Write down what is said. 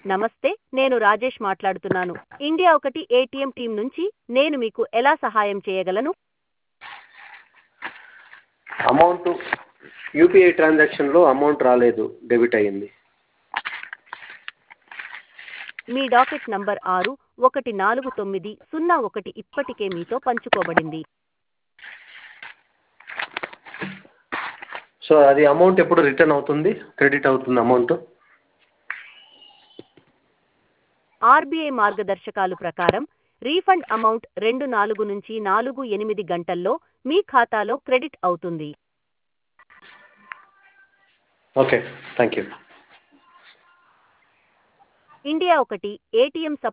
నమస్తే నేను రాజేష్ మాట్లాడుతున్నాను ఇండియా ఒకటి ఏటీఎం టీం నుంచి నేను మీకు ఎలా సహాయం చేయగలను అమౌంట్ యూపీఐ ట్రాన్సాక్షన్లో అమౌంట్ రాలేదు డెబిట్ అయ్యింది మీ డాకెట్ నంబర్ ఆరు ఒకటి నాలుగు తొమ్మిది సున్నా ఒకటి ఇప్పటికే మీతో పంచుకోబడింది సో అది అమౌంట్ ఎప్పుడు రిటర్న్ అవుతుంది క్రెడిట్ అవుతుంది అమౌంట్ ఆర్బీఐ మార్గదర్శకాలు ప్రకారం రీఫండ్ అమౌంట్ రెండు నాలుగు నుంచి నాలుగు ఎనిమిది గంటల్లో మీ ఖాతాలో క్రెడిట్ అవుతుంది ఓకే థ్యాంక్ యూ ఇండియా ఒకటి ఏటీఎం సపోర్ట్